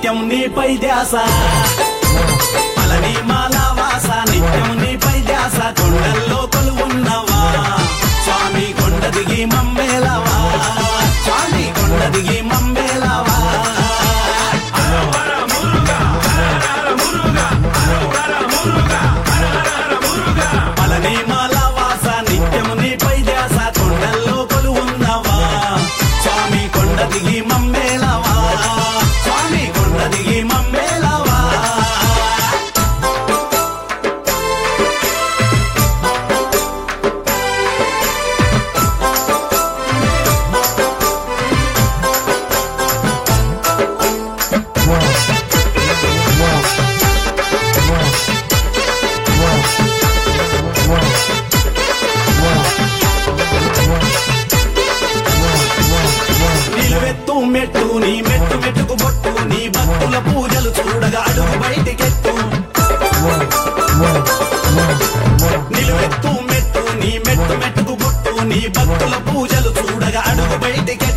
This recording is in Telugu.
నిత్యం నీపై ధ్యాస పలని మాలావాస నిత్యం నీపై ధ్యాస కొండల్లో కొలువున్నవా స్వామి కొండ దిగి మమ్మేలవా స్వామి కొండ దిగి మమ్మేలవా పలని మాలావాస నిత్యం నీపై ధ్యాస కొండల్లో కొలువున్నవా స్వామి కొండ దిగి మమ్మేలవా స్వామి కొండ దిగి మమ్మేలవా నిలువెత్తు మెట్టు నీ మెట్టు మెట్టుకు బొట్టు నీ భక్తుల పూజలు చూడగా అడుగు బయటికెత్తు నిలువెత్తు మెట్టు నీ మెట్టు మెట్టుకు బొట్టు నీ భక్తుల పూజలు చూడగా అడుగు బయటికెత్తు